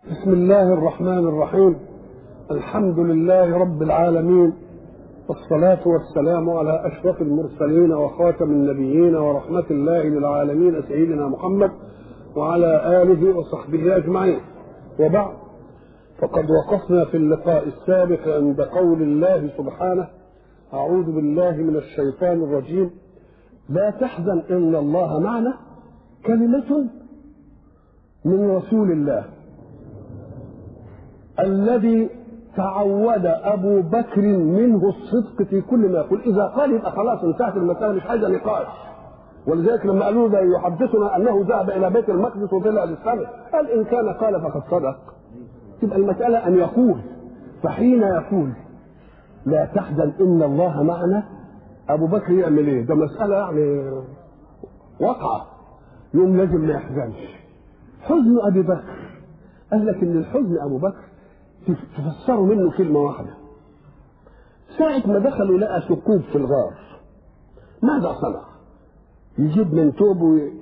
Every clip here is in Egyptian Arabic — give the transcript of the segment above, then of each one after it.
بسم الله الرحمن الرحيم الحمد لله رب العالمين والصلاة والسلام على أشرف المرسلين وخاتم النبيين ورحمة الله للعالمين سيدنا محمد وعلى آله وصحبه أجمعين وبعد فقد وقفنا في اللقاء السابق عند قول الله سبحانه أعوذ بالله من الشيطان الرجيم لا تحزن إن الله معنا كلمة من رسول الله الذي تعود ابو بكر منه الصدق في كل ما يقول اذا قال يبقى خلاص انتهت المساله مش عايزه نقاش ولذلك لما قالوا له يحدثنا انه ذهب الى بيت المقدس وطلع للسماء قال ان كان قال فقد صدق تبقى المساله ان يقول فحين يقول لا تحزن ان الله معنا ابو بكر يعمل ايه؟ ده مساله يعني وقعه يوم لازم ما يحزنش حزن ابي بكر قال لك ان الحزن ابو بكر تفسروا منه كلمة واحدة ساعة ما دخلوا لقى ثقوب في الغار ماذا صنع؟ يجيب من توب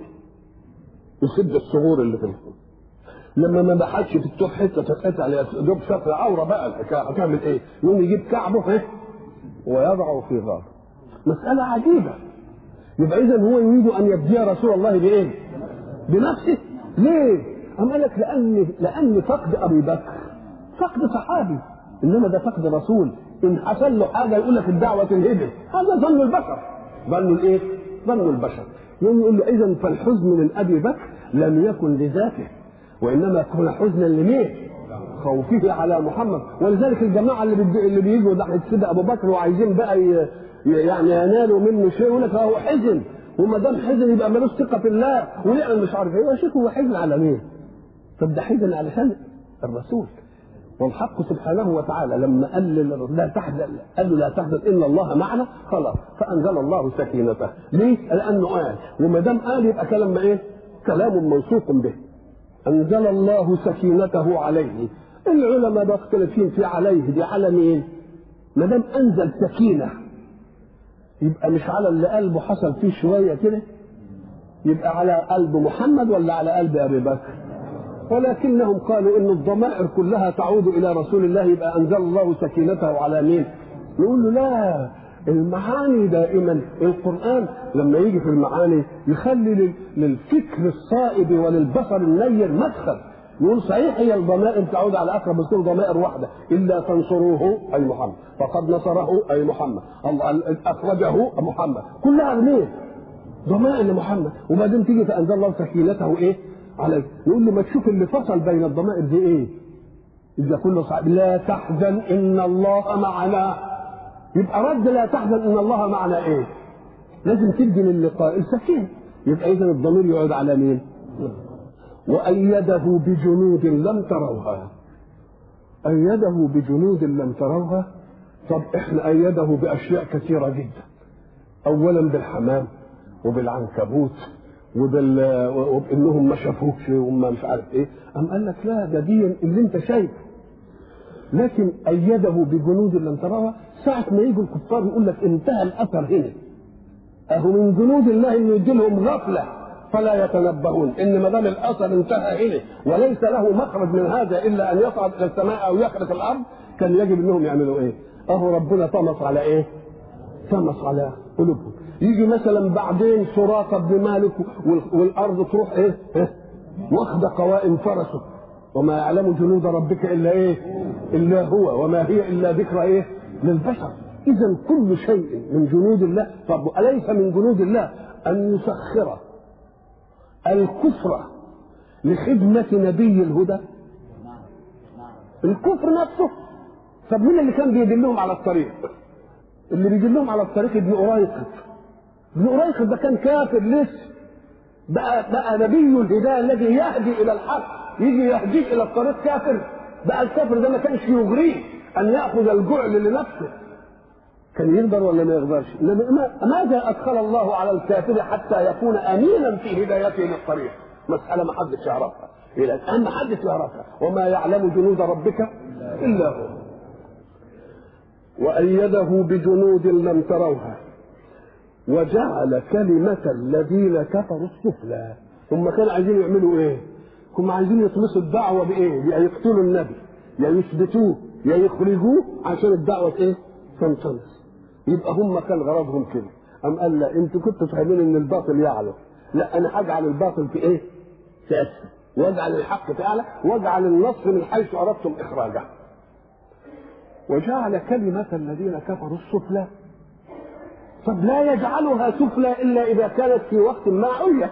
ويسد الصغور اللي في الحوض لما ما بحثش في التوب حته تتقطع دوب شكل عوره بقى الحكايه هتعمل ايه؟ يقوم يجيب كعبه ايه؟ ويضعه في غار مسألة عجيبة يبقى إذا هو يريد أن يبدي رسول الله بإيه؟ بنفسه ليه؟ أم قال لك لأن لأن فقد أبي بكر فقد صحابي انما ده فقد رسول ان حصل له حاجه يقول لك الدعوه تنهدم هذا ظن البشر ظن الايه؟ ظن البشر يوم يقول له اذا فالحزن من ابي بكر لم يكن لذاته وانما كان حزنا لمين؟ خوفه على محمد ولذلك الجماعه اللي بيجي اللي بيجوا ناحيه سيدنا ابو بكر وعايزين بقى ي... يعني ينالوا منه شيء يقول لك هو حزن وما دام حزن يبقى ملوش ثقه في الله ويعمل مش عارف ايه يا شيخ هو حزن على مين؟ طب ده حزن علشان الرسول والحق سبحانه وتعالى لما قال لا تحزن قال له لا تحزن ان الله معنا خلاص فانزل الله سكينته ليه؟ لانه قال وما دام قال يبقى كلام ايه؟ كلام موثوق به انزل الله سكينته عليه العلماء مختلفين في عليه دي على مين؟ ما دام انزل سكينه يبقى مش على اللي قلبه حصل فيه شويه كده يبقى على قلب محمد ولا على قلب ابي بكر؟ ولكنهم قالوا ان الضمائر كلها تعود الى رسول الله يبقى انزل الله سكينته على مين؟ نقول له لا المعاني دائما القران لما يجي في المعاني يخلي للفكر الصائب وللبصر النير مدخل يقول صحيح هي الضمائر تعود على اقرب بس ضمائر واحده الا تنصروه اي محمد فقد نصره اي محمد الله اخرجه محمد كلها لمين؟ ضمائر لمحمد وبعدين تيجي فانزل الله سكينته ايه؟ عليك يقول له ما تشوف اللي فصل بين الضمائر دي ايه اذا كله صعب لا تحزن ان الله معنا يبقى رد لا تحزن ان الله معنا ايه لازم تدي للقاء السكين يبقى اذا الضمير يقعد على مين وايده بجنود لم تروها ايده بجنود لم تروها طب احنا ايده باشياء كثيره جدا اولا بالحمام وبالعنكبوت وبال وبانهم ما شافوكش وهم مش عارف ايه قام قال لك لا ده دي اللي انت شايفه لكن ايده بجنود لم تراها ساعه ما يجوا الكفار يقول لك انتهى الاثر هنا اهو من جنود الله انه يدي لهم غفله فلا يتنبهون ان ما دام الاثر انتهى هنا وليس له مخرج من هذا الا ان يصعد الى السماء او يخرق الارض كان يجب انهم يعملوا ايه؟ اهو ربنا طمس على ايه؟ طمس على قلوبهم يجي مثلا بعدين سراقه بن مالك والارض تروح ايه؟ إيه؟ واخده قوائم فرسه وما يعلم جنود ربك الا ايه؟ الا هو وما هي الا ذكرى ايه؟ للبشر اذا كل شيء من جنود الله طب اليس من جنود الله ان يسخر الكفر لخدمة نبي الهدى الكفر نفسه طب مين اللي كان بيدلهم على الطريق اللي بيدلهم على الطريق ابن أريقط ابن أريقط ده كان كافر لسه بقى بقى نبي الهدايه الذي يهدي الى الحق يجي يهديه الى الطريق كافر بقى الكافر ده ما كانش يغريه ان ياخذ الجعل لنفسه كان يقدر ولا ما يقدرش ماذا ادخل الله على الكافر حتى يكون امينا في هدايته للطريق مساله ما حدش يعرفها الى الان ما حدش يعرفها وما يعلم جنود ربك الا هو وايده بجنود لم تروها وجعل كلمة الذين كفروا السفلى هم كانوا عايزين يعملوا ايه هم عايزين يطمسوا الدعوه بايه؟ يا يقتلوا النبي يا يثبتوه يا يخرجوه عشان الدعوه ايه؟ تنطلس يبقى هم كان غرضهم كده أم قال لا انتوا كنتوا فاهمين ان الباطل يعلو لا انا هجعل الباطل في ايه؟ في اسفل واجعل الحق في اعلى واجعل النصر من حيث اردتم اخراجه وجعل كلمة الذين كفروا السفلى طب لا يجعلها سفلى إلا إذا كانت في وقت ما عليا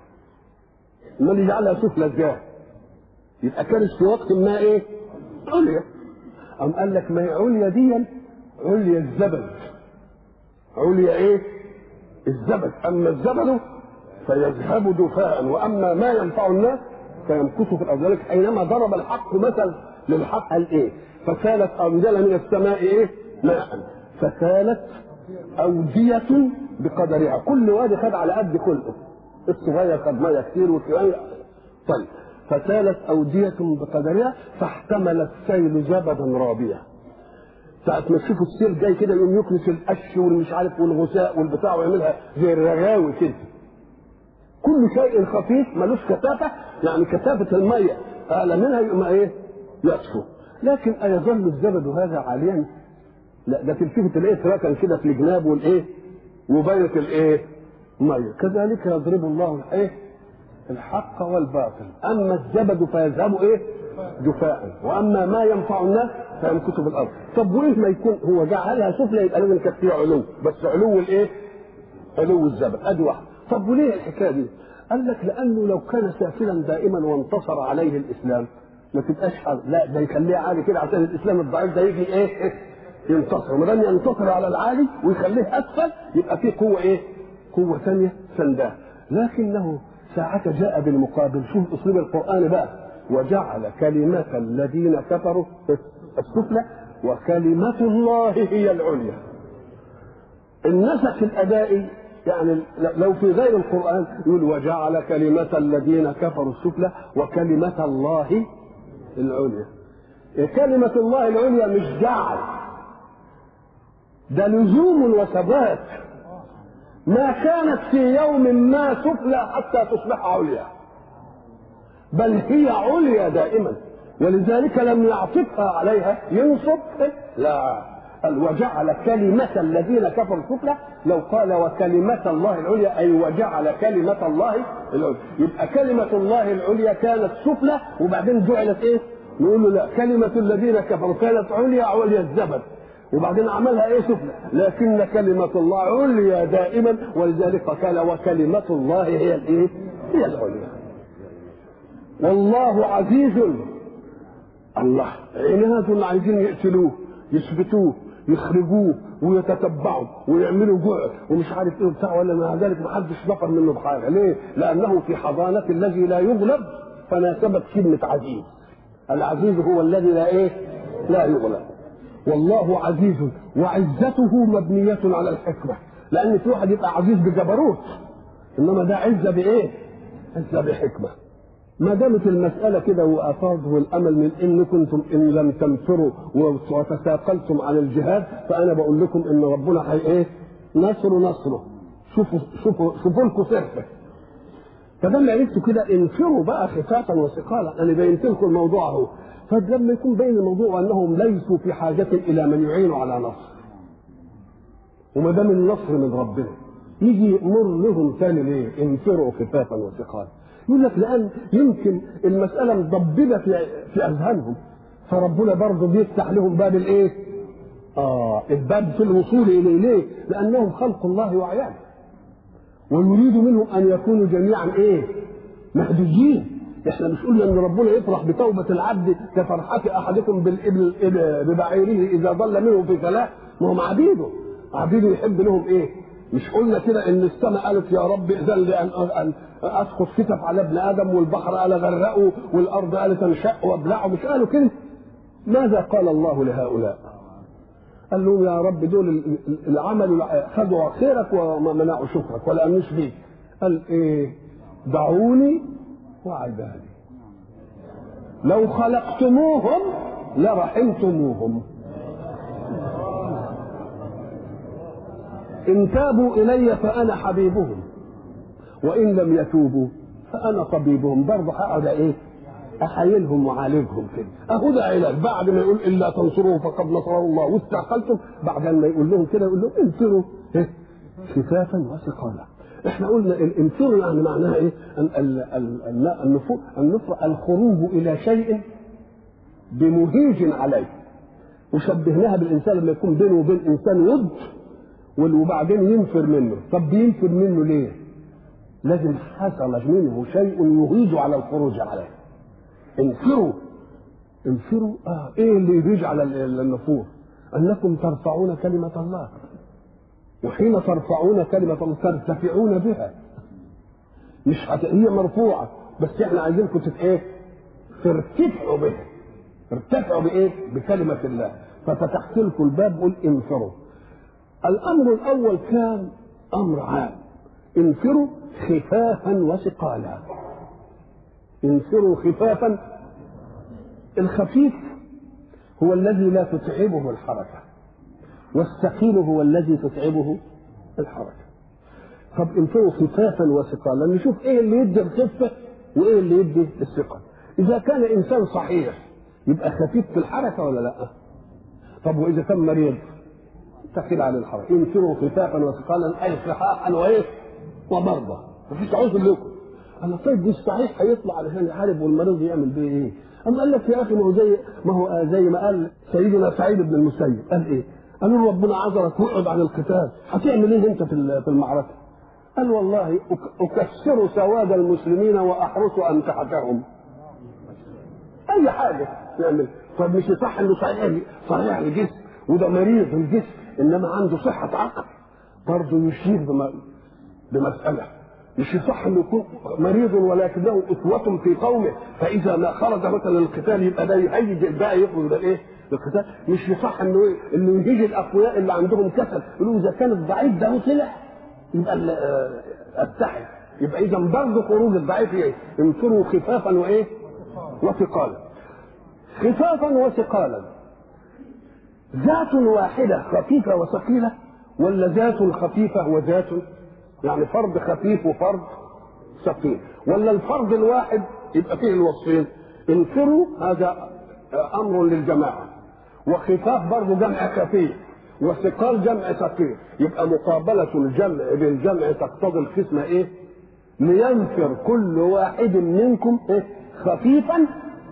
امال يجعلها سفلى ازاي؟ يبقى كانت في وقت ما ايه؟ عليا أم قال لك ما هي عليا دي عليا الزبد عليا ايه؟ الزبد أما الزبد فيذهب دفاء وأما ما ينفع الناس فيمكث في الأرض ذلك حينما ضرب الحق مثل للحق قال ايه؟ فسالت أنزل من السماء ايه؟ ماء فسالت أودية بقدرها كل وادي خد على قد كله الصغير خد مية كتير والكبير طيب فسالت أودية بقدرها فاحتمل السيل زبدا رابيا ساعة ما تشوفوا السيل جاي كده يقوم يكنس القش والمش عارف والغثاء والبتاع ويعملها زي الرغاوي كده كل شيء خفيف ملوش كثافة يعني كثافة المية أعلى منها يقوم إيه؟ يطفو لكن أيظل الزبد هذا عاليا؟ لا ده تلتفت تلاقيه تراكن كده في الجناب والايه؟ وبيت الايه؟ ميه كذلك يضرب الله الايه؟ الحق والباطل اما الزبد فيذهب ايه؟ جفاء واما ما ينفع الناس فيمكث في الارض طب وايه ما يكون هو جعلها سفلى يبقى لازم كانت فيها علو بس علو الايه؟ علو الزبد ادي واحد طب وليه الحكايه دي؟ قال لك لانه لو كان سافلا دائما وانتصر عليه الاسلام ما تبقاش حل. لا ده يخليه عالي كده عشان الاسلام الضعيف ده يجي ايه؟ ينتصر ما دام ينتصر على العالي ويخليه اسفل يبقى في قوه ايه؟ قوه ثانيه سنداه لكنه ساعة جاء بالمقابل شوف اسلوب القران بقى وجعل كلمة الذين كفروا السفلى وكلمة الله هي العليا النسق الادائي يعني لو في غير القرآن يقول وجعل كلمة الذين كفروا السفلى وكلمة الله العليا كلمة الله العليا مش جعل ده لزوم وثبات ما كانت في يوم ما سفلى حتى تصبح عليا بل هي عليا دائما ولذلك لم يعطفها عليها ينصب لا قال وجعل كلمة الذين كفروا السفلى لو قال وكلمة الله العليا أي وجعل كلمة الله العليا يبقى كلمة الله العليا كانت سفلى وبعدين جعلت إيه؟ نقول له لا كلمة الذين كفروا كانت عليا عليا الزبد وبعدين عملها ايه سفلى لكن كلمة الله عليا دائما ولذلك قال وكلمة الله هي الايه هي العليا والله عزيز الله عناد عايزين يقتلوه يثبتوه يخرجوه ويتتبعوا ويعملوا جوع ومش عارف ايه وبتاع ولا مع ذلك ما حدش نفر منه بحاجه ليه؟ لانه في حضانه الذي لا يغلب فناسبت كلمه عزيز العزيز هو الذي لا ايه؟ لا يغلب والله عزيز وعزته مبنية على الحكمة لأن في واحد يبقى عزيز بجبروت إنما ده عزة بإيه؟ عزة بحكمة ما دامت المسألة كده وأفاض والأمل من إن كنتم إن لم تنفروا وتثاقلتم عن الجهاد فأنا بقول لكم إن ربنا هي إيه؟ نصر نصره شوفوا شوفوا شوفوا لكم صرفه فلما عرفتوا كده انفروا بقى خفافا وثقالا انا بينت لكم الموضوع اهو فلما يكون بين الموضوع وانهم ليسوا في حاجه الى من يعين على نصر وما دام النصر من ربنا يجي يامر لهم ثاني ليه؟ انفروا خفافا وثقالا يقول لك لان يمكن المساله مضببه في في اذهانهم فربنا برضه بيفتح لهم باب الايه؟ اه الباب في الوصول اليه ليه؟ لانهم خلق الله وعياله ويريد منهم ان يكونوا جميعا ايه؟ مهديين احنا مش قلنا ان ربنا يفرح بتوبه العبد كفرحه احدكم بالابل ببعيره اذا ضل منه في فلاح ما هم عبيده عبيده يحب لهم ايه؟ مش قلنا كده ان السماء قالت يا رب اذن لي ان ان اسقط كتف على ابن ادم والبحر قال غرقه والارض قالت انشق وابلعه مش قالوا كده؟ ماذا قال الله لهؤلاء؟ قال لهم يا رب دول العمل خدوا خيرك ومنعوا شكرك ولا امنوش بيك قال ايه دعوني وعبادي لو خلقتموهم لرحمتموهم ان تابوا الي فانا حبيبهم وان لم يتوبوا فانا طبيبهم برضه هقعد ايه احايلهم وعالجهم كده اهو ده علاج بعد ما يقول الا تنصروه فقد نصره الله واستعقلتم بعد ما يقول لهم كده يقول لهم انفروا إيه؟ خفافا وثقالا احنا قلنا الانفروا يعني معناها ايه ال- ال- ال- النفور النفر الخروج الى شيء بمهيج عليه وشبهناها بالانسان لما يكون بينه وبين انسان ود وبعدين ينفر منه طب بينفر منه ليه لازم حصل منه شيء يهيج على الخروج عليه انفروا انفروا اه ايه اللي يهيج على ال- النفور انكم ترفعون كلمه الله وحين ترفعون كلمه الله ترتفعون بها مش هت... هي مرفوعه بس احنا عايزينكم تت ايه ترتفعوا بها ارتفعوا بايه بكلمه الله ففتحت لكم الباب قل انفروا الامر الاول كان امر عام انفروا خفافا وثقالا انفروا خفافا الخفيف هو الذي لا تتعبه الحركه والثقيل هو الذي تتعبه الحركه طب انفروا خفافا وثقالا نشوف ايه اللي يدي الخفه وايه اللي يدي الثقل اذا كان انسان صحيح يبقى خفيف في الحركه ولا لا طب واذا كان مريض ثقيل على الحركه انفروا خفافا وثقالا اي صحاحا وايه ومرضى مفيش عذر لكم انا طيب مش صحيح هيطلع علشان يحارب والمريض يعمل بيه ايه؟ اما قال لك يا اخي ما هو زي ما هو زي ما قال سيدنا سعيد بن المسيب قال ايه؟ قال له ربنا عذرك واقعد عن القتال هتعمل ايه انت في في المعركه؟ قال والله أك- اكسر سواد المسلمين واحرس امتعتهم اي حاجه نعمل طب مش صح انه صحيح صحيح الجسم وده مريض الجسم انما عنده صحه عقل برضه يشير بم- بمساله مش يصح انه يكون مريض ولكنه اسوة في قومه فاذا ما خرج مثلا للقتال يبقى ده يهيج الباقي يخرج ده ايه؟ للقتال مش يصح انه إيه؟ انه يهيج الاقوياء اللي عندهم كسل يقولوا اذا كان الضعيف ده هو طلع يبقى ال- آه، اتحد يبقى اذا برضه خروج الضعيف ايه؟ انفروا خفافا وايه؟ وثقالا خفافا وثقالا ذات واحدة خفيفة وثقيلة ولا ذات خفيفة وذات يعني فرد خفيف وفرد ثقيل ولا الفرد الواحد يبقى فيه الوصفين انفروا هذا أمر للجماعة وخفاف برضه جمع خفيف وثقال جمع ثقيل يبقى مقابلة الجمع بالجمع تقتضي القسمة ايه؟ لينفر كل واحد منكم ايه؟ خفيفا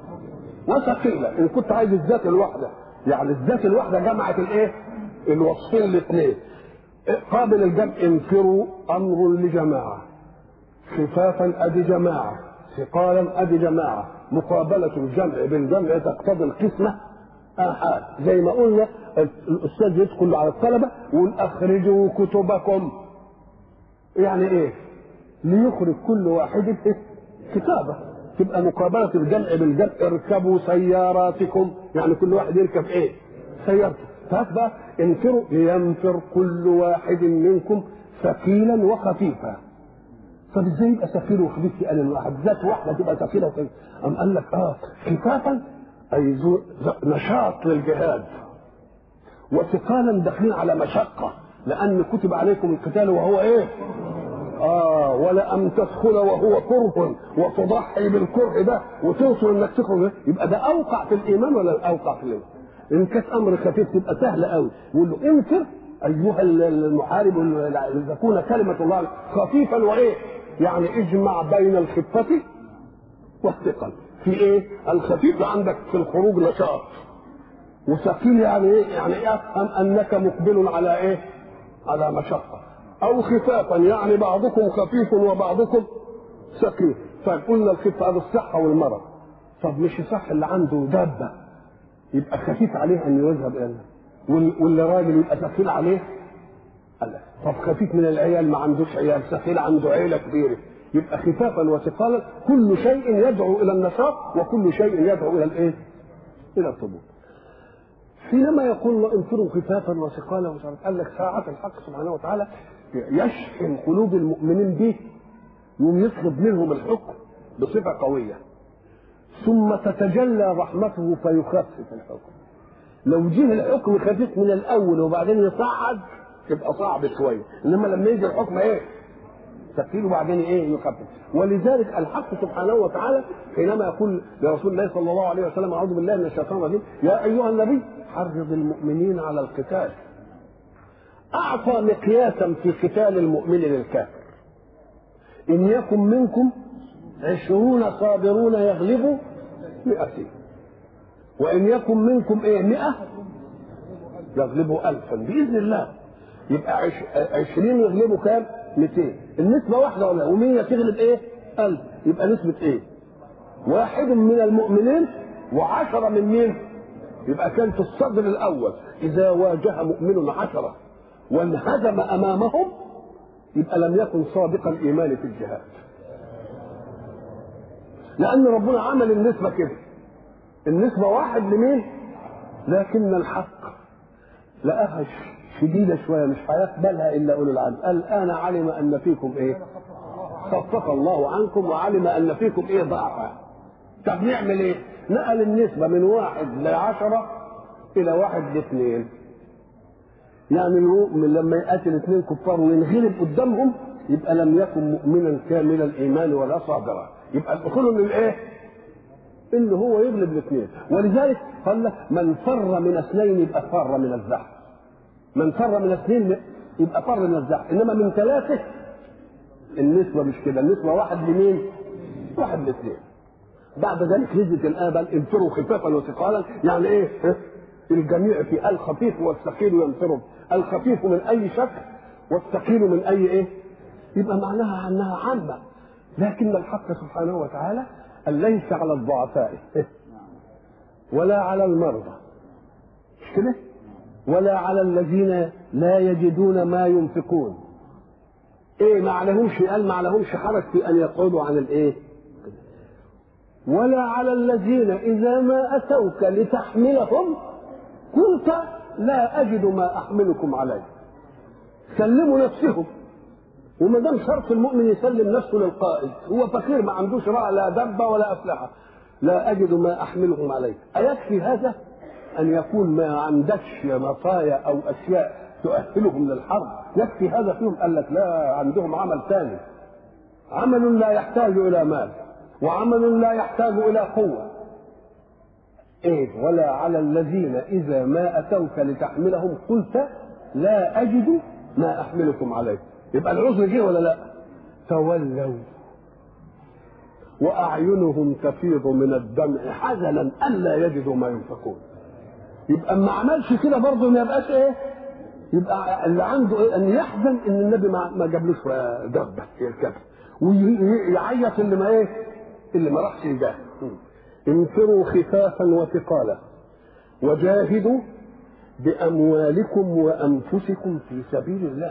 وثقيلة إن كنت عايز الذات الواحدة يعني الذات الواحدة جمعت الإيه؟ الوصفين الاثنين قابل الجمع انفروا أمر لجماعة خفافا أدي جماعة ثقالا أدي جماعة مقابلة الجمع بالجمع تقتضي القسمة آحاد زي ما قلنا الأستاذ يدخل على الطلبة ويقول أخرجوا كتبكم يعني إيه؟ ليخرج كل واحد كتابه تبقى مقابلة الجمع بالجمع اركبوا سياراتكم يعني كل واحد يركب ايه؟ سيارته فهات بقى انفروا لينفر كل واحد منكم ثقيلا وخفيفا طب ازاي يبقى ثقيل وخفيف في آن واحد؟ ذات واحدة تبقى ثقيلة وخفيفة أم قال لك اه خفافا أي ذو نشاط للجهاد وثقالا داخلين على مشقة لأن كتب عليكم القتال وهو إيه؟ آه ولا أن تدخل وهو كره وتضحي بالكره ده وتوصل إنك تخرج يبقى ده أوقع في الإيمان ولا أوقع في الإيمان؟ إن كانت أمر خفيف تبقى سهلة قوي يقول له انفر أيها المحارب تكون كلمة الله خفيفا وإيه؟ يعني اجمع بين الخفة والثقل في إيه؟ الخفيف عندك في الخروج نشاط وثقيل يعني ايه؟ يعني افهم انك مقبل على ايه؟ على مشقه او خفافا يعني بعضكم خفيف وبعضكم ثقيل طيب قلنا الخفه هذا الصحه والمرض طب مش صح اللي عنده دابه يبقى خفيف عليه ان يذهب الى وال- واللي راجل يبقى ثقيل عليه قال لا. طب خفيف من العيال ما عندوش عيال ثقيل عنده عيله كبيره يبقى خفافا وثقالا كل شيء يدعو الى النشاط وكل شيء يدعو الى الايه؟ الى الطبوع حينما يقول الله انفروا خفافا وثقالا ومش عارف قال لك ساعة الحق سبحانه وتعالى يشحن قلوب المؤمنين به يوم يطلب منهم الحكم بصفة قوية ثم تتجلى رحمته فيخفف الحكم لو جه الحكم خفيف من الأول وبعدين يصعد يبقى صعب شوية إنما لما يجي الحكم إيه؟ الثقيل وبعدين ايه يخفف ولذلك الحق سبحانه وتعالى حينما يقول لرسول الله صلى الله عليه وسلم اعوذ بالله من الشيطان الرجيم يا ايها النبي حرض المؤمنين على القتال اعطى مقياسا في قتال المؤمن للكافر ان يكن منكم عشرون صابرون يغلبوا مئتين وان يكن منكم ايه مئة يغلبوا ألفا بإذن الله يبقى عش... عشرين يغلبوا كام؟ 200 النسبة واحدة ولا ومية تغلب ايه؟ ألف يبقى نسبة ايه؟ واحد من المؤمنين وعشرة من مين؟ يبقى كان في الصدر الأول إذا واجه مؤمن عشرة وانهزم أمامهم يبقى لم يكن صادق الإيمان في الجهاد لأن ربنا عمل النسبة كده النسبة واحد لمين؟ لكن الحق لقاها شديدة شوية مش هيقبلها إلا أولو العزم الآن علم أن فيكم إيه؟ خفف الله عنكم وعلم أن فيكم إيه ضعفا طب نعمل إيه؟ نقل النسبة من واحد لعشرة إلى واحد لاثنين يعني المؤمن لما يقاتل اثنين كفار وينغلب قدامهم يبقى لم يكن مؤمنا كامل الايمان ولا صابرا يبقى الاصول للايه؟ ان هو يغلب الاثنين ولذلك قال لك من فر من اثنين يبقى فر من الزحف من فر من اثنين يبقى فر من الزحف انما من ثلاثه النسبه مش كده النسبه واحد لمين؟ واحد لاثنين بعد ذلك نزلت الايه بل انفروا خفافا وثقالا يعني ايه؟ الجميع في الخفيف والثقيل ينفروا الخفيف من اي شكل والثقيل من اي ايه؟ يبقى معناها انها عامه لكن الحق سبحانه وتعالى ليس على الضعفاء ولا على المرضى مش كده؟ ولا على الذين لا يجدون ما ينفقون ايه ما عليهمش قال ما عليهمش حرج في ان يقعدوا عن الايه؟ ولا على الذين اذا ما اتوك لتحملهم قلت لا اجد ما احملكم عليه سلموا نفسهم وما دام شرط المؤمن يسلم نفسه للقائد هو فقير ما عندوش رأى لا دبه ولا اسلحه لا اجد ما احملهم عليه ايكفي هذا ان يكون ما عندكش مطايا او اشياء تؤهلهم للحرب يكفي هذا فيهم قال لك لا عندهم عمل ثاني عمل لا يحتاج الى مال وعمل لا يحتاج الى قوه ايه ولا على الذين اذا ما اتوك لتحملهم قلت لا اجد ما احملكم عليه يبقى العذر جه ولا لا تولوا واعينهم تفيض من الدمع حزنا الا يجدوا ما ينفقون يبقى ما عملش كده برضه ما يبقاش ايه يبقى اللي عنده ايه ان يحزن ان النبي ما, ما جابلوش دبه يركبها ويعيط اللي ما ايه اللي ما راحش يجاهد انفروا خفافا وثقالا وجاهدوا باموالكم وانفسكم في سبيل الله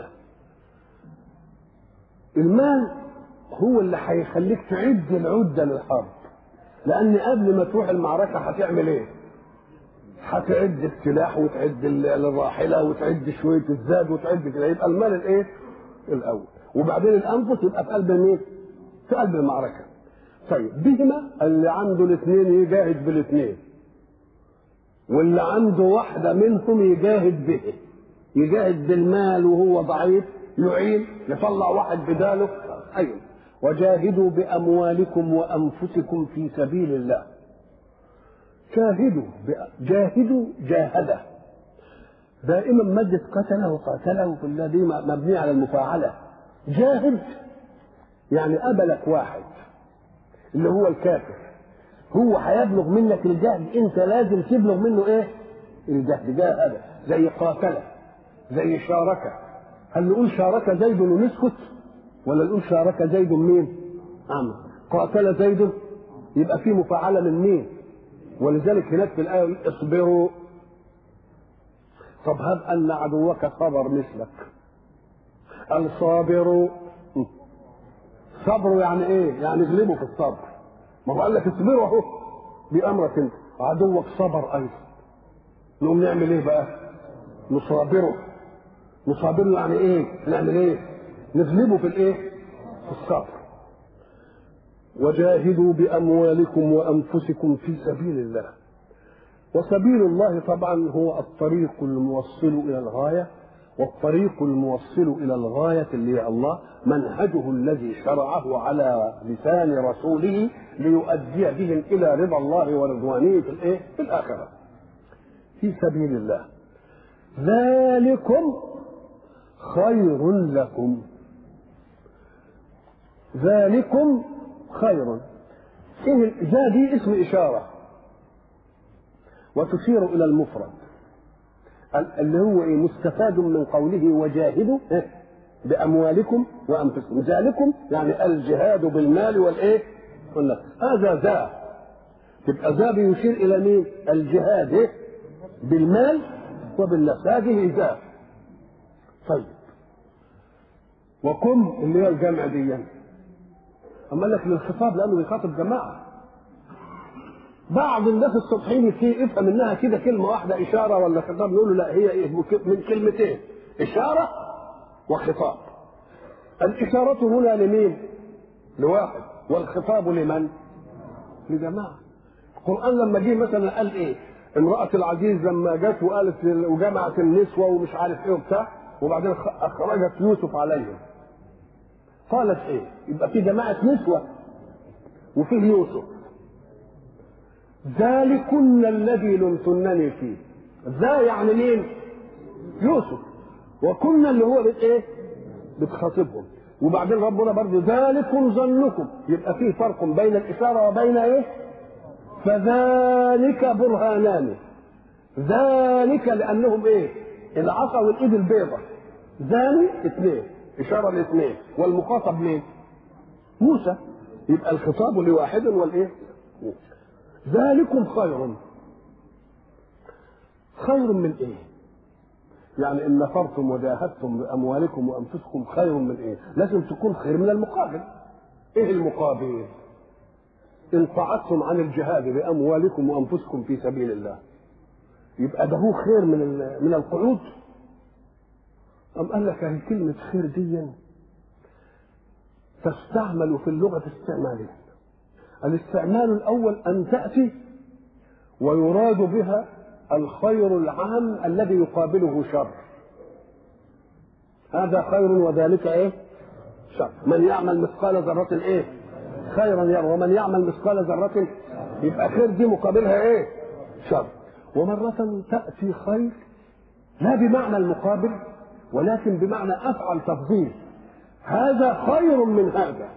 المال هو اللي هيخليك تعد العده للحرب لان قبل ما تروح المعركه هتعمل ايه هتعد السلاح وتعد الراحله وتعد شويه الزاد وتعد كده يبقى المال الايه الاول وبعدين الانفس يبقى في قلب مين في قلب المعركه طيب بهما اللي عنده الاثنين يجاهد بالاثنين واللي عنده واحدة منهم يجاهد به يجاهد بالمال وهو ضعيف يعين يطلع واحد بداله أيوة وجاهدوا بأموالكم وأنفسكم في سبيل الله جاهدوا جاهدوا جاهد دائما مادة قتله وقاتله في الذي مبني على المفاعلة جاهد يعني قبلك واحد اللي هو الكافر هو هيبلغ منك الجهد انت لازم تبلغ منه ايه الجهد جاهد زي قاتل زي شارك هل نقول شارك زيد ونسكت ولا نقول شارك زيد مين عم قاتل زيد يبقى في مفاعله من مين ولذلك هناك في الايه اصبروا طب هب ان عدوك صبر مثلك الصابر صبروا يعني ايه يعني اغلبوا في الصبر ما هو قال لك اصبروا اهو بامرك انت عدوك صبر ايضا نقوم نعمل ايه بقى نصابره نصابره يعني ايه نعمل ايه نغلبه في الايه في الصبر وجاهدوا باموالكم وانفسكم في سبيل الله وسبيل الله طبعا هو الطريق الموصل الى الغايه والطريق الموصل الى الغايه اللي هي الله منهجه الذي شرعه على لسان رسوله ليؤدي بهم الى رضا الله ورضوانه في الايه؟ في الاخره. في سبيل الله. ذلكم خير لكم. ذلكم خير. إيه ذا دي اسم إشارة وتشير إلى المفرد اللي هو إيه مستفاد من قوله وجاهدوا بأموالكم وأنفسكم ذلكم يعني الجهاد بالمال والإيه والنفس هذا ذا تبقى ذا بيشير إلى مين الجهاد إيه؟ بالمال وبالنفس هذه ذا طيب وكم اللي هي الجمع دي أما لك للخطاب لأنه بيخاطب جماعة بعض الناس السطحيين يفهم انها كده كلمه واحده اشاره ولا خطاب يقولوا لا هي ايه من كلمتين اشاره وخطاب الاشاره هنا لمين لواحد والخطاب لمن لجماعه القران لما جه مثلا قال ايه امراه العزيز لما جت وقالت وجمعت النسوه ومش عارف ايه وبتاع وبعدين اخرجت يوسف عليهم قالت ايه يبقى في جماعه نسوه وفيه يوسف ذلكن الذي لمتنني فيه ذا يعني مين يوسف وكن اللي هو بت ايه بتخاطبهم وبعدين ربنا برضه ذلكم ظنكم يبقى فيه فرق بين الإشارة وبين ايه فذلك برهانان ذلك لأنهم ايه العصا والإيد البيضة ذاني اثنين إشارة لاثنين والمخاطب مين موسى يبقى الخطاب لواحد والايه ذلكم خير خير من ايه يعني ان نفرتم وجاهدتم باموالكم وانفسكم خير من ايه لازم تكون خير من المقابل ايه المقابل ان قعدتم عن الجهاد باموالكم وانفسكم في سبيل الله يبقى ده هو خير من من القعود أم قال لك هي كلمة خير دي تستعمل في اللغة استعمالين الاستعمال الأول أن تأتي ويراد بها الخير العام الذي يقابله شر هذا خير وذلك ايه شر من يعمل مثقال ذرة ايه خيرا يرى ومن يعمل مثقال ذرة يبقى خير دي مقابلها ايه شر ومرة تأتي خير لا بمعنى المقابل ولكن بمعنى أفعل تفضيل هذا خير من هذا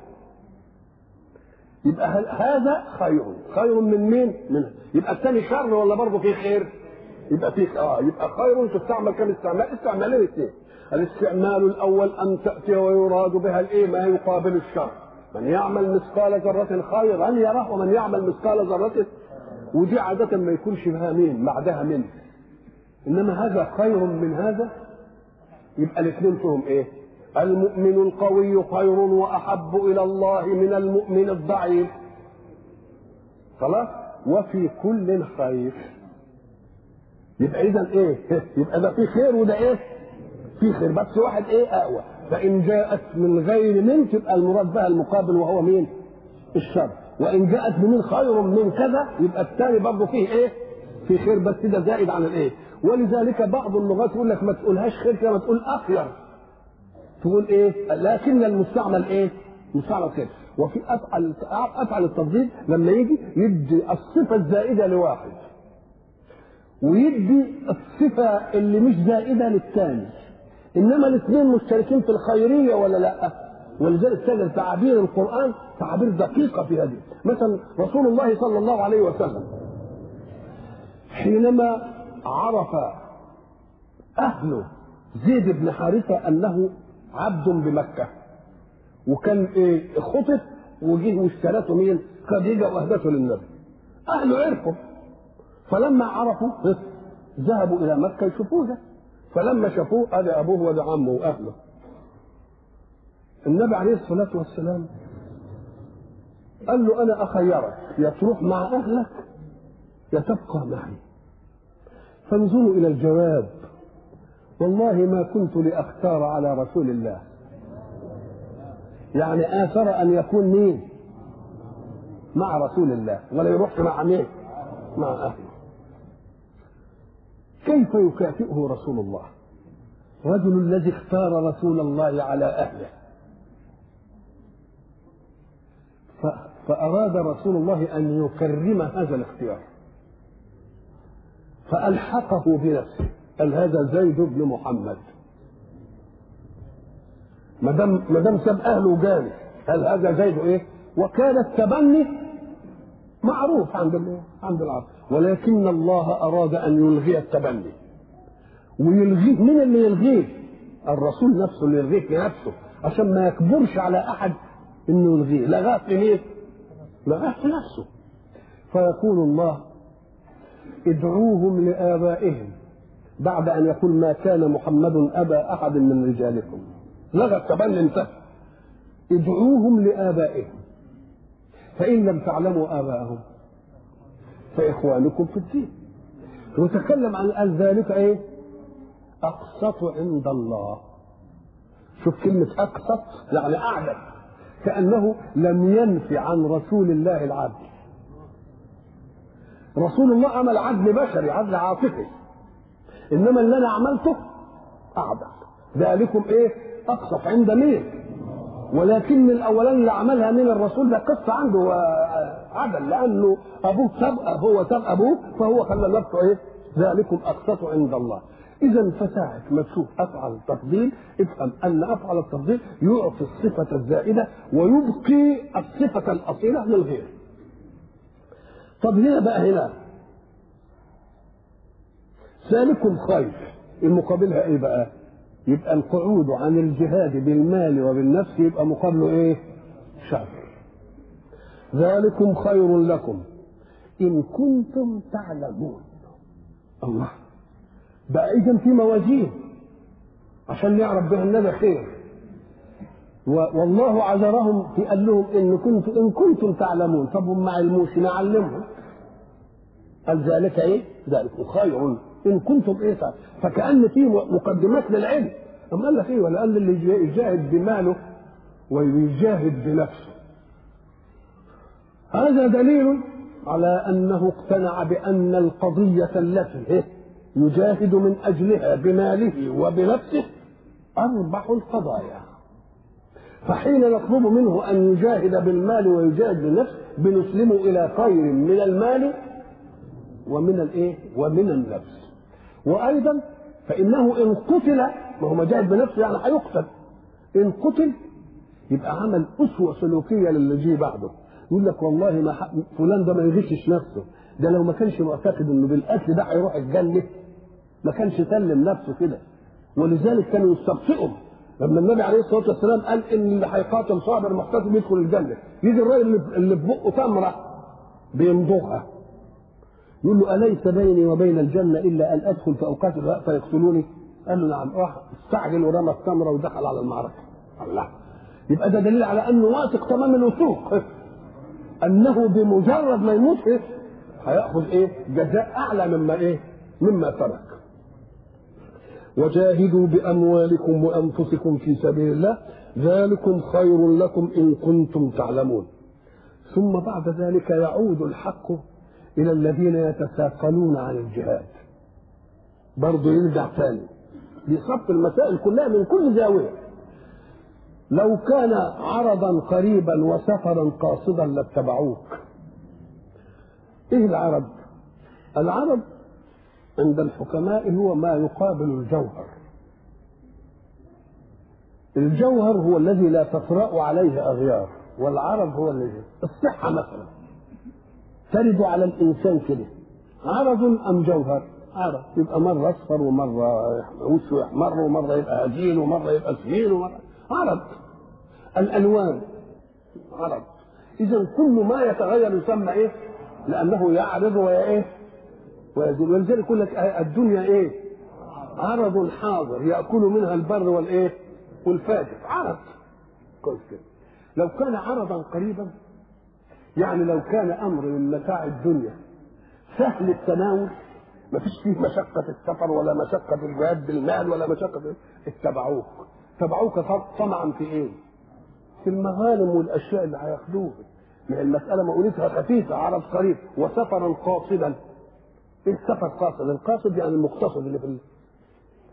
يبقى هذا خير خير من مين من يبقى الثاني شر ولا برضه فيه خير يبقى فيه اه يبقى خير تستعمل كم استعمال استعمالين اثنين الاستعمال الاول ان تاتي ويراد بها الايه ما يقابل الشر من يعمل مثقال ذرة خيرا يره ومن يعمل مثقال ذرة ودي عادة ما يكونش بها مين بعدها من انما هذا خير من هذا يبقى الاثنين فيهم ايه المؤمن القوي خير واحب الى الله من المؤمن الضعيف خلاص وفي كل خير يبقى اذا ايه يبقى ده في خير وده ايه في خير بس واحد ايه اقوى فان جاءت من غير من تبقى المراد بها المقابل وهو مين الشر وان جاءت بمن خير من كذا يبقى الثاني برضه فيه ايه في خير بس ده زائد عن الايه ولذلك بعض اللغات يقول لك ما تقولهاش خير كده ما تقول اخير تقول ايه لكن المستعمل ايه مستعمل خير وفي افعل افعل التفضيل لما يجي يدي الصفه الزائده لواحد ويدي الصفه اللي مش زائده للثاني انما الاثنين مشتركين في الخيريه ولا لا ولذلك تجد تعابير القران تعابير دقيقه في هذه مثلا رسول الله صلى الله عليه وسلم حينما عرف اهله زيد بن حارثه انه عبد بمكة وكان ايه خطب وجه واشترته مين؟ خديجة واهدته للنبي. أهله عرفوا فلما عرفوا ذهبوا إلى مكة يشوفوه ده فلما شافوه هذا أبوه وده عمه وأهله. النبي عليه الصلاة والسلام قال له أنا أخيرك يا تروح مع أهلك يا تبقى معي. فانظروا إلى الجواب والله ما كنت لأختار على رسول الله يعني آثر أن يكون مين مع رسول الله ولا يروح مع مين مع أهله كيف يكافئه رسول الله رجل الذي اختار رسول الله على أهله فأراد رسول الله أن يكرم هذا الاختيار فألحقه بنفسه قال هذا زيد بن محمد ما دام ما دام ساب اهله وجاني قال هذا زيد ايه؟ وكان التبني معروف عند عند العرب ولكن الله اراد ان يلغي التبني ويلغيه من اللي يلغيه؟ الرسول نفسه اللي يلغيه في نفسه عشان ما يكبرش على احد انه يلغيه لغاه في مين؟ لغاه في نفسه فيقول الله ادعوهم لآبائهم بعد أن يقول ما كان محمد أبا أحد من رجالكم لغى التبني انتهى ادعوهم لآبائهم فإن لم تعلموا آباءهم فإخوانكم في الدين وتكلم عن قال ذلك إيه أقسط عند الله شوف كلمة أقسط يعني أعلم كأنه لم ينفي عن رسول الله العدل رسول الله عمل عدل بشري عدل عاطفي انما اللي انا عملته اعدل ذلكم ايه اقصف عند مين ولكن الاولاني اللي عملها من الرسول ده قصه عنده عدل لانه ابوه سبق هو سبق ابوه فهو خلى نفسه ايه ذلكم اقسط عند الله اذا فساعة ما تشوف افعل التفضيل افهم ان افعل التفضيل يعطي الصفه الزائده ويبقي الصفه الاصيله للغير طب هنا بقى هنا ذلكم خير المقابلها ايه بقى يبقى القعود عن الجهاد بالمال وبالنفس يبقى مقابله ايه شر ذلكم خير لكم ان كنتم تعلمون الله بقى اذا في موازين عشان نعرف بها ان خير والله عذرهم في قال لهم ان كنتم ان كنتم تعلمون طب هم ما علموش نعلمهم قال ذلك ايه؟ ذلك خير ان كنتم ايه فكان في مقدمات للعلم اما قال لك ايه ولا قال اللي يجاهد بماله ويجاهد بنفسه هذا دليل على انه اقتنع بان القضيه التي يجاهد من اجلها بماله وبنفسه اربح القضايا فحين نطلب منه ان يجاهد بالمال ويجاهد بالنفس بنسلمه الى خير من المال ومن الايه ومن النفس وايضا فانه ان قتل ما هو مجاهد بنفسه يعني هيقتل ان قتل يبقى عمل اسوه سلوكيه للي جه بعده يقول لك والله ما ح... فلان ده ما يغشش نفسه ده لو ما كانش معتقد انه بالقتل ده هيروح الجنه ما كانش سلم نفسه كده ولذلك كانوا يستبطئوا لما النبي عليه الصلاه والسلام قال ان اللي هيقاتل صابر محتسب يدخل الجنه يجي الراجل اللي في بقه تمره بيمضغها يقول له أليس بيني وبين الجنة إلا أن أدخل فأقاتل فيقتلوني؟ قال له نعم راح استعجل ورمى التمرة ودخل على المعركة الله يبقى ده دليل على أنه واثق تمام الوثوق أنه بمجرد ما يموت إيه؟ هيأخذ إيه؟ جزاء أعلى مما إيه؟ مما ترك وجاهدوا بأموالكم وأنفسكم في سبيل الله ذلكم خير لكم إن كنتم تعلمون ثم بعد ذلك يعود الحق إلى الذين يتساقلون عن الجهاد برضه يرجع ثاني بيصف المسائل كلها من كل زاوية لو كان عرضا قريبا وسفرا قاصدا لاتبعوك ايه العرض العرض عند الحكماء هو ما يقابل الجوهر الجوهر هو الذي لا تطرأ عليه أغيار والعرض هو الذي الصحة مثلا ترد على الانسان كده عرض ام جوهر عرض يبقى مره اصفر ومره وشه يحمر ومره يبقى هجين ومره يبقى سمين ومره عرض الالوان عرض اذا كل ما يتغير يسمى ايه لانه يعرض وايه ويزول ولذلك يقول لك الدنيا ايه عرض حاضر ياكل منها البر والايه والفاجر عرض كويس كده لو كان عرضا قريبا يعني لو كان امر من متاع الدنيا سهل التناول ما فيش فيه مشقة السفر ولا مشقة الجهاد بالمال ولا مشقة اتبعوك اتبعوك طمعا في ايه؟ في المغانم والاشياء اللي هياخدوها ما المسألة مقولتها خفيفة عرض قريب وسفرا قاصدا ايه السفر قاصد؟ القاصد يعني المقتصد اللي في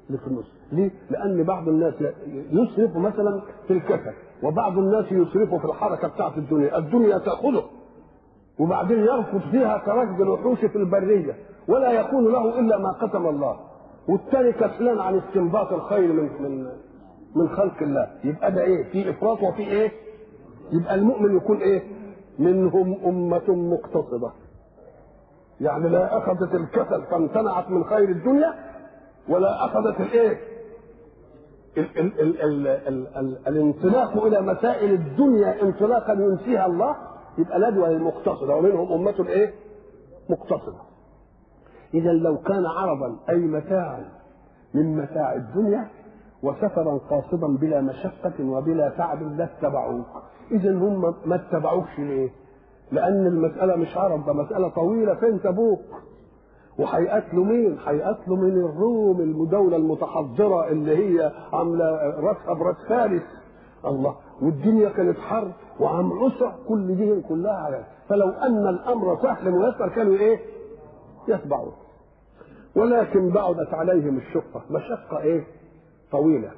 اللي في النص ليه؟ لأن بعض الناس يسرف مثلا في الكسل وبعض الناس يسرفوا في الحركة بتاعت الدنيا الدنيا تأخذه وبعدين يركض فيها كركض الوحوش في البرية ولا يكون له إلا ما قسم الله والثاني كسلان عن استنباط الخير من من من خلق الله يبقى ده ايه في افراط وفي ايه يبقى المؤمن يكون ايه منهم أمة مقتصدة يعني لا أخذت الكسل فامتنعت من خير الدنيا ولا أخذت الإيه ال ال ال ال ال ال الانطلاق إلى مسائل الدنيا انطلاقا ينسيها الله يبقى ندوة المقتصدة ومنهم أمة إيه مقتصدة إذا لو كان عرضا أي متاعا من متاع الدنيا وسفرا قاصدا بلا مشقة وبلا تعب لاتبعوك إذا هم ما اتبعوكش ليه؟ لأن المسألة مش عرض ده مسألة طويلة فين تبوك؟ وهيقتلوا مين؟ هيقتلوا من الروم الدولة المتحضرة اللي هي عاملة راسها براس فارس الله والدنيا كانت حرب وعم عسر كل دي كلها على فلو أن الأمر سهل ميسر كانوا إيه؟ يتبعوه ولكن بعدت عليهم الشقة مشقة إيه؟ طويلة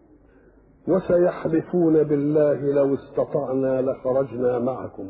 وسيحلفون بالله لو استطعنا لخرجنا معكم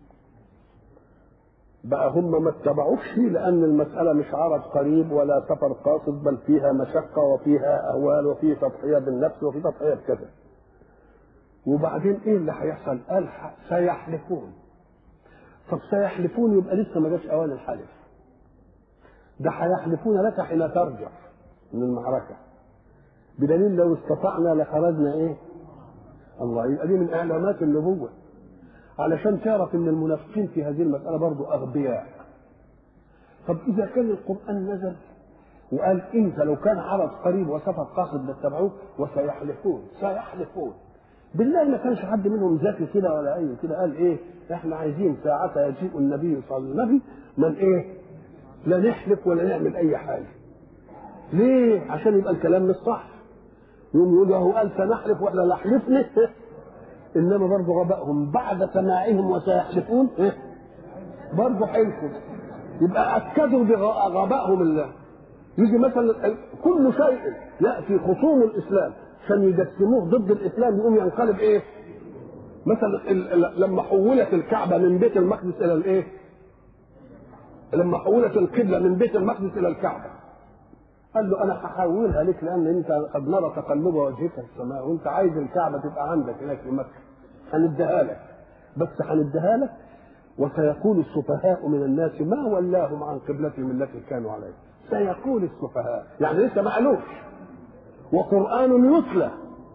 بقى هم ما اتبعوش لان المساله مش عرض قريب ولا سفر قاصد بل فيها مشقه وفيها اهوال وفي تضحيه بالنفس وفي تضحيه بكذا وبعدين ايه اللي هيحصل قال سيحلفون طب سيحلفون يبقى لسه ما جاش اوان الحلف ده هيحلفون لك حين ترجع من المعركه بدليل لو استطعنا لخرجنا ايه الله يبقى دي من اعلامات النبوه علشان تعرف ان المنافقين في هذه المساله برضو اغبياء طب اذا كان القران نزل وقال انت لو كان عرض قريب وسفر قاصد لاتبعوه وسيحلفون سيحلفون بالله ما كانش حد منهم ذكي كده ولا اي كده قال ايه احنا عايزين ساعتها يجيء النبي صلى الله عليه وسلم من ايه لا نحلف ولا نعمل اي حاجه ليه عشان يبقى الكلام مش صح يقوم يقول له قال سنحلف واحنا لا حلفنا انما برضه غبائهم بعد سماعهم وسيحلفون إيه؟ برضه حلفوا يبقى اكدوا بغبائهم الله يجي مثلا كل شيء ياتي خصوم الاسلام عشان يجسموه ضد الاسلام يقوم ينقلب ايه؟ مثلا لما حولت الكعبه من بيت المقدس الى الايه؟ لما حولت القبله من بيت المقدس الى الكعبه قال له انا هحولها لك لان انت قد نرى تقلب وجهك في السماء وانت عايز الكعبه تبقى عندك هناك في مكه هنديها لك بس هنديها لك وسيقول السفهاء من الناس ما ولاهم عن قبلتهم التي كانوا عليها سيقول السفهاء يعني لسه ما قالوش وقران يتلى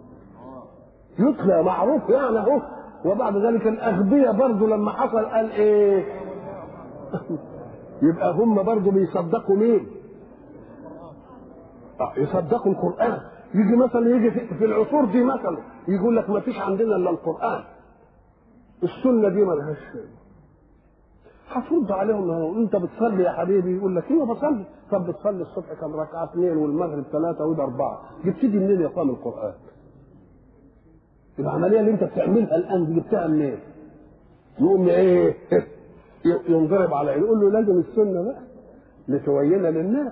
يتلى معروف يعني اهو وبعد ذلك الاغبياء برضه لما حصل قال ايه يبقى هم برضه بيصدقوا مين يصدقوا القرآن يجي مثلا يجي في العصور دي مثلا يقول لك ما فيش عندنا الا القرآن السنة دي ما لهاش هترد عليهم انت بتصلي يا حبيبي يقول لك ايوه بصلي طب بتصلي الصبح كم ركعه اثنين والمغرب ثلاثه وده اربعه جبت دي منين يا قام القران؟ العمليه اللي انت بتعملها الان دي جبتها منين؟ يقوم ايه؟ ينضرب على يقول له لازم السنه بقى لتبينها للناس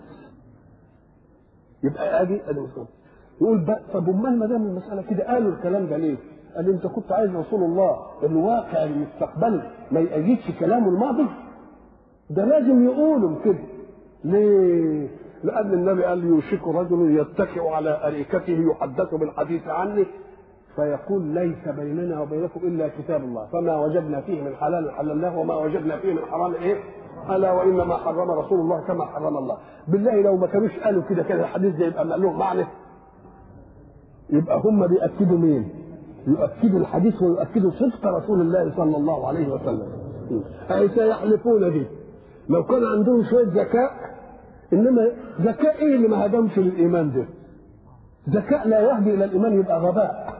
يبقى ادي ادي مسلم يقول بقى طب امال ما دام المساله كده قالوا الكلام ده ليه؟ قال انت كنت عايز رسول الله الواقع المستقبلي ما يأيدش كلامه الماضي ده لازم يقولوا كده ليه؟ لأن النبي قال يوشك رجل يتكئ على أريكته يحدث بالحديث عني فيقول ليس بيننا وبينكم إلا كتاب الله فما وجدنا فيه من حلال حللناه وما وجدنا فيه من حرام إيه؟ الا وانما حرم رسول الله كما حرم الله بالله لو ما كانوش قالوا كده كده الحديث ده يبقى لهم معنى يبقى هم بيأكدوا مين يؤكدوا الحديث ويؤكدوا صدق رسول الله صلى الله عليه وسلم أي سيحلفون به لو كان عندهم شوية ذكاء إنما ذكاء إيه اللي ما هدمش للإيمان ده ذكاء لا يهدي إلى الإيمان يبقى غباء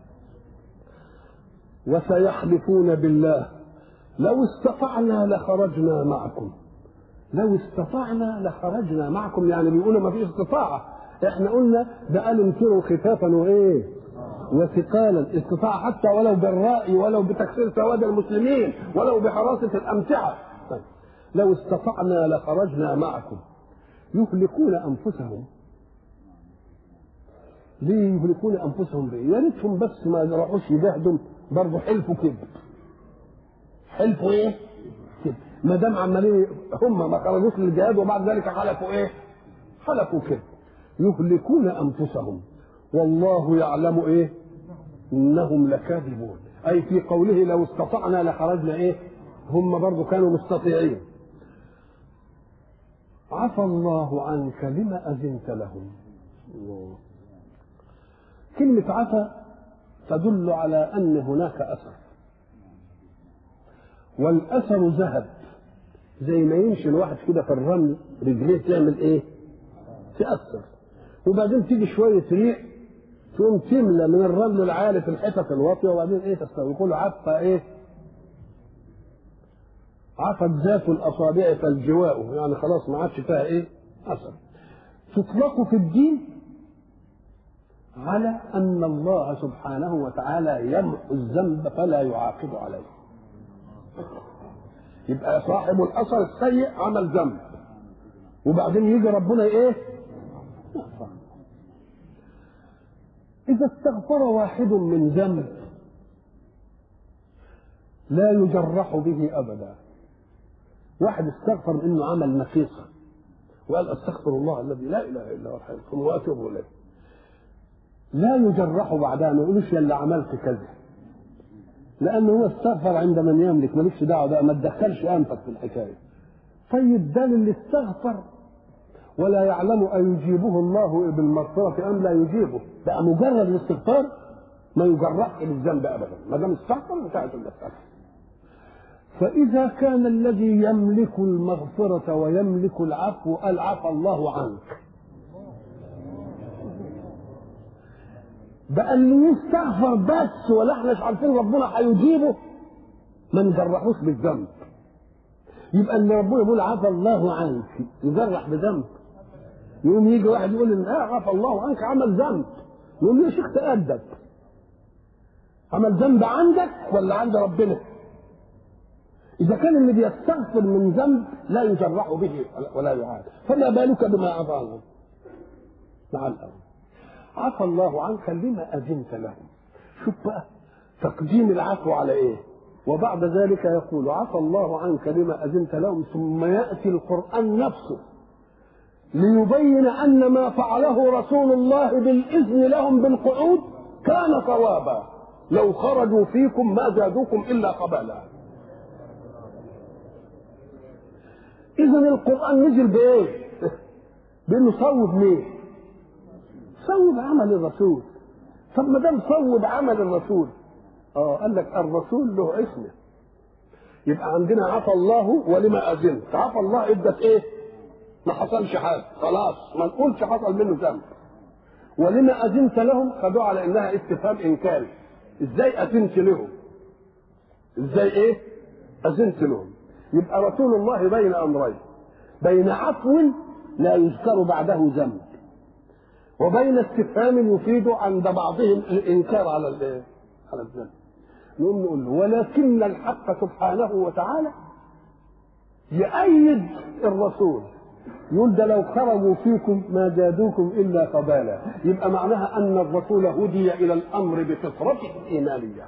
وسيحلفون بالله لو استطعنا لخرجنا معكم لو استطعنا لخرجنا معكم يعني بيقولوا ما فيش استطاعة احنا قلنا ده قالوا انفروا خفافا وايه وثقالا استطاعة حتى ولو بالرأي ولو بتكسير سواد المسلمين ولو بحراسة الأمتعة طيب. لو استطعنا لخرجنا معكم يهلكون أنفسهم ليه يهلكون انفسهم بايه؟ يا ريتهم بس ما يروحوش يجاهدوا برضه حلفوا كذب. حلفوا ايه؟ كذب. ما دام عمالين هم ما خرجوش للجهاد وبعد ذلك حلفوا ايه؟ حلفوا كذب. يهلكون انفسهم والله يعلم ايه؟ انهم لكاذبون. اي في قوله لو استطعنا لخرجنا ايه؟ هم برضه كانوا مستطيعين. عفى الله عنك لما اذنت لهم. الله. كلمة عفا تدل على أن هناك أثر والأثر ذهب زي ما يمشي الواحد كده في الرمل رجليه تعمل إيه؟ تأثر وبعدين تيجي شوية ريح تقوم تملى من الرمل العالي في الحتت الواطية وبعدين إيه تستوي يقول عفا إيه؟ عفت ذات الأصابع فالجواء يعني خلاص ما عادش فيها إيه؟ أثر تطلق في الدين على أن الله سبحانه وتعالى يمحو الذنب فلا يعاقب عليه يبقى صاحب الأثر السيء عمل ذنب وبعدين يجي ربنا إيه إذا استغفر واحد من ذنب لا يجرح به أبدا واحد استغفر انه عمل نقيصه وقال استغفر الله الذي لا اله الا هو الحي القيوم واتوب اليه لا يجرح بعدها ما يقولوش يا اللي عملت كذا لانه هو استغفر عند من يملك مالكش دعوه بقى ما تدخلش انفك في الحكايه طيب ده اللي استغفر ولا يعلم أيجيبه الله بالمغفرة أم لا يجيبه بقى مجرد الاستغفار ما يجرحش بالذنب أبدا ما دام استغفر انتهت المسألة فإذا كان الذي يملك المغفرة ويملك العفو قال عفى الله عنك بقى اللي يستغفر بس ولا احنا مش عارفين ربنا هيجيبه ما نجرحوش بالذنب يبقى اللي ربنا يقول عفى الله عنك يجرح بذنب يقوم يجي واحد يقول ان اه عفى الله عنك عمل ذنب يقول له يا شيخ تأدب عمل ذنب عندك ولا عند ربنا إذا كان اللي بيستغفر من ذنب لا يجرح به ولا يعاد فما بالك بما عفى عنه مع الأول عفى الله عنك لما أذنت لهم شوف بقى تقديم العفو على إيه وبعد ذلك يقول عفى الله عنك لما أذنت لهم ثم يأتي القرآن نفسه ليبين أن ما فعله رسول الله بالإذن لهم بالقعود كان صوابا لو خرجوا فيكم ما زادوكم إلا قبالا إذا القرآن نزل بإيه؟ بإنه صوب مين؟ صوب عمل الرسول طب ما دام صوب عمل الرسول اه قال لك الرسول له اسمه يبقى عندنا عفى الله ولما أذنت عفى الله ادت ايه؟ ما حصلش حاجه خلاص ما نقولش حصل منه ذنب ولما اذنت لهم خدوها على انها استفهام انكاري ازاي اذنت لهم ازاي ايه اذنت لهم يبقى رسول الله بين امرين بين عفو لا يذكر بعده ذنب وبين استفهام يفيد عند بعضهم الانكار على الايه على الذنب نقوم نقول له ولكن الحق سبحانه وتعالى يأيد الرسول يقول ده لو خرجوا فيكم ما زادوكم الا قبالا يبقى معناها ان الرسول هدي الى الامر بفطرته الايمانيه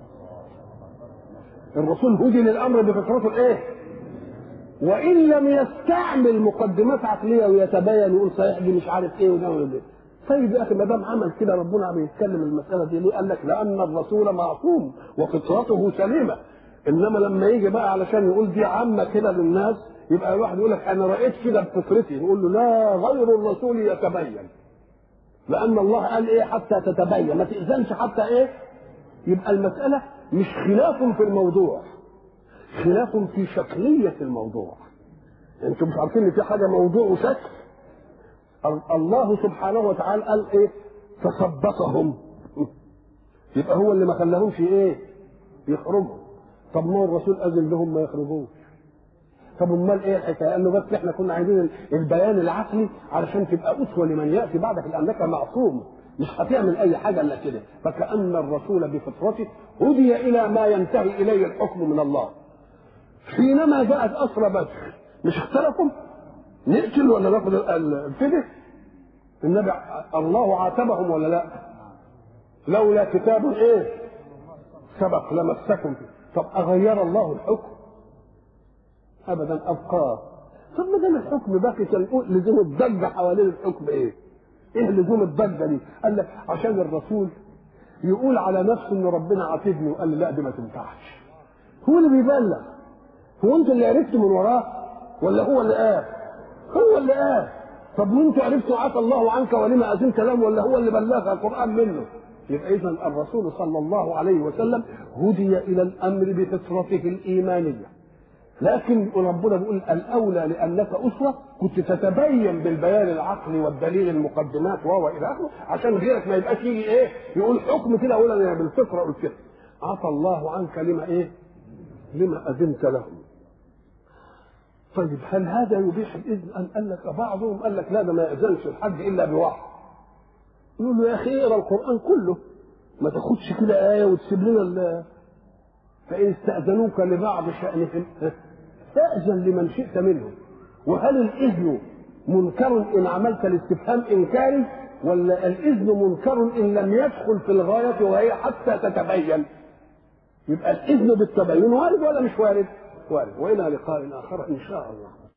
الرسول هدي للامر بفطرته الايه وان لم يستعمل مقدمات عقليه ويتبين ويقول صحيح دي مش عارف ايه وده وده طيب يا اخي ما دام عمل كده ربنا بيتكلم المساله دي ليه؟ قال لك لان الرسول معصوم وفطرته سليمه انما لما يجي بقى علشان يقول دي عامه كده للناس يبقى الواحد يقول لك انا رايت كده بفطرتي نقول له لا غير الرسول يتبين لان الله قال ايه حتى تتبين ما تاذنش حتى ايه يبقى المساله مش خلاف في الموضوع خلاف في شكليه الموضوع انتم مش عارفين ان في حاجه موضوع وشكل الله سبحانه وتعالى قال ايه فثبتهم يبقى هو اللي ما خلاهمش ايه يخرجوا طب ما الرسول اذن لهم ما يخرجوش طب امال ايه الحكايه؟ قال له بس احنا كنا عايزين البيان العقلي علشان تبقى اسوه لمن ياتي بعدك لانك معصوم مش هتعمل اي حاجه الا كده فكان الرسول بفطرته هدي الى ما ينتهي اليه الحكم من الله حينما جاءت اسرى بدر مش اختلفوا نقتل ولا ناخد الفدية النبي الله عاتبهم ولا لا لولا كتاب ايه سبق لمسكم فيه طب اغير الله الحكم ابدا ابقاه طب ما دام الحكم باقي كان لزوم الضجه حوالين الحكم ايه ايه لزوم الضجه دي قال لك عشان الرسول يقول على نفسه ان ربنا عاتبني وقال لي لا دي ما تنفعش هو اللي بيبلغ هو انتوا اللي عرفتوا من وراه ولا هو اللي قال هو اللي قال طب وانتوا عرفتوا عفى الله عنك ولما اذنت لهم ولا هو اللي بلغ القران منه يبقى اذا الرسول صلى الله عليه وسلم هدي الى الامر بفطرته الايمانيه لكن ربنا بيقول الاولى لانك اسوه كنت تتبين بالبيان العقلي والدليل المقدمات وهو الى اخره عشان غيرك ما يبقاش يجي ايه يقول حكم كده اقول انا بالفطره قلت كده عفى الله عنك لما ايه لما اذنت لهم طيب هل هذا يبيح الاذن ام قال لك بعضهم قال لك لا ده ما ياذنش الحج الا بوحي يقول له يا اخي اقرا القران كله ما تاخدش كده ايه وتسيب لنا فان استاذنوك لبعض شانهم فاذن لمن شئت منهم وهل الاذن منكر ان عملت الاستفهام انكاري ولا الاذن منكر ان لم يدخل في الغايه وهي حتى تتبين يبقى الاذن بالتبين وارد ولا مش وارد وارد والى لقاء اخر ان شاء الله